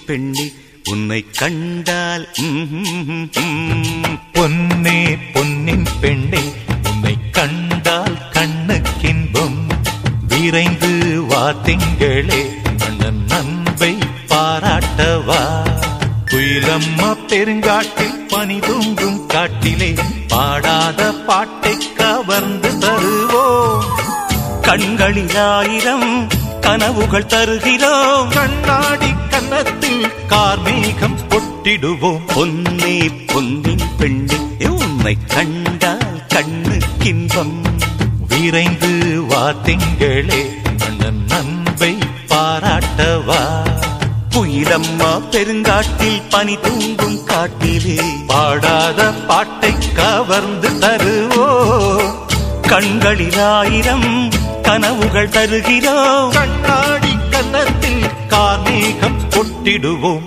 பெண்ணே உன்னை கண்டால் ம்ம், ம். பொன்னே பொன்னின் பெண்ணே உன்னை கண்டால் கண்ணுக்கின்பம் விரைந்து வா திங்களே அண்ணன் அன்பை பாராட்டவா குயிலம்மா பெருங்காட்டில் பனி தூங்கும் காட்டிலே பாடாத பாட்டை கவர்ந்து தருவோம் கண்களில் ஆயிரம் கனவுகள் தருகிறோம் கண்ணாடி கன்னத்தில் கார்மேகம் பொட்டிடுவோம் பொன்னே பொன்னின் பெண்ணே உன்னை கண்டால் கண்ணுக்கின்பம் விரைந்து வா திங்களே அண்ணன் அன்பை பாராட்டவா குயிலம்மா பெருங்காட்டில் பனி தூங்கும் காட்டிலே பாடாத பாட்டை கவர்ந்து தருவோ கண்களில் ஆயிரம் கனவுகள் தருகிறோம் கண்ணாடி கன்னத்தில் கார்மேகம் பொட்டிடுவோம்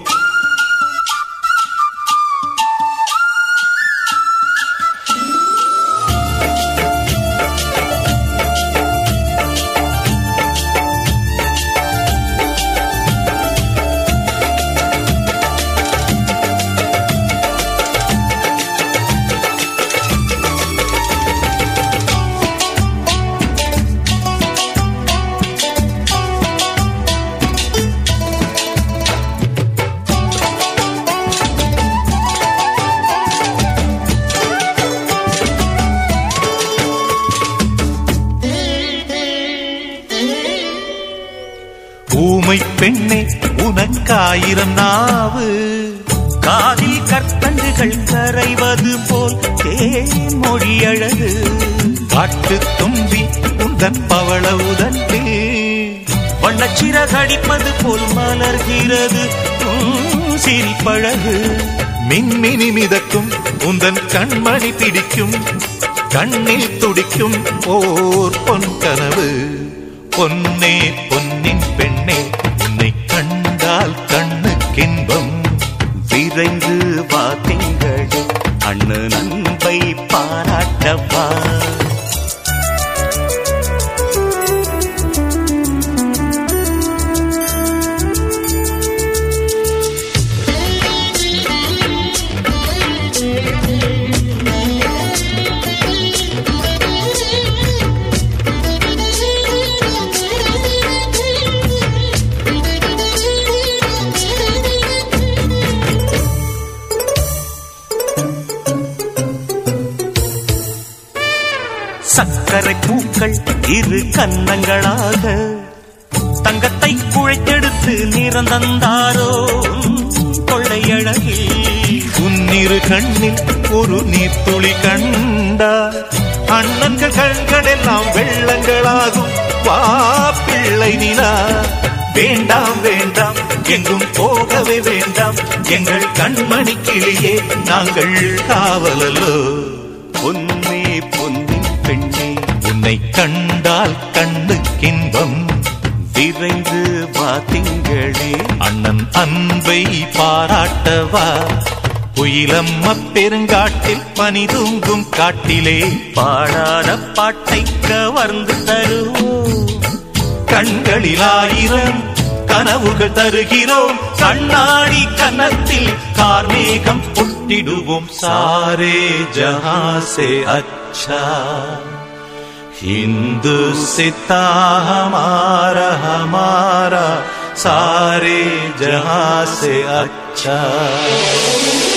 ஊமை பெண்ணே உனக்காயிரம் நாவு காதில் கற்கண்டுகள் கரைவது போல் தேன்மொழி அழகு காட்டு தும்பி உந்தன் பவள உதட்டு வண்ணச்சிறகடிப்பது போல் மலர்கிறது உன் சிரிப்பழகு மின்மினி மிதக்கும் உந்தன் கண்மணி பிடிக்கும் கண்ணில் துடிக்கும் ஓர் பொன் கனவு பொன்னே பொன்னின் பெண்ணே உன்னை கண்டால் கண்ணுக்கின்பம் விரைந்து வா திங்களே அண்ணன் அன்பை பாராட்டவா சக்கரை பூக்கள் இரு கன்னங்களாக தங்கத்தை குழைத்தெடுத்து நிறந்தந்தாரோ கொள்ளையழகில் உன்னிரு கண்ணில் ஒரு நீர்த்துளி கண்டா அண்ணன்கள் கண்களெல்லாம் வெள்ளங்களாகும் வா பிள்ளை நிலா வேண்டாம் வேண்டாம் எங்கும் போகவே வேண்டாம் எங்கள் கண்மணி கிளியே நாங்கள் காவலல்லோ பொன்னே பொன்னின் பெண்ணே உன்னை கண்டால் கண்ணுக்கின்பம் விரைந்து வா திங்களே அண்ணன் அன்பை பாராட்டவா குயிலம்ம பெருங்காட்டில் பனி தூங்கும் காட்டிலே பாடாத பாட்டை கவர்ந்து தருவோம் கண்களில் ஆயிரம் கனவுகள் தருகிறோம் கண்ணாடி கன்னத்தில் கார்மேகம் புட்டிடுவோம் சாரே ஜஹாசே அச்சா हिंदू सिता हमारा हमारा सारे जहां से अच्छा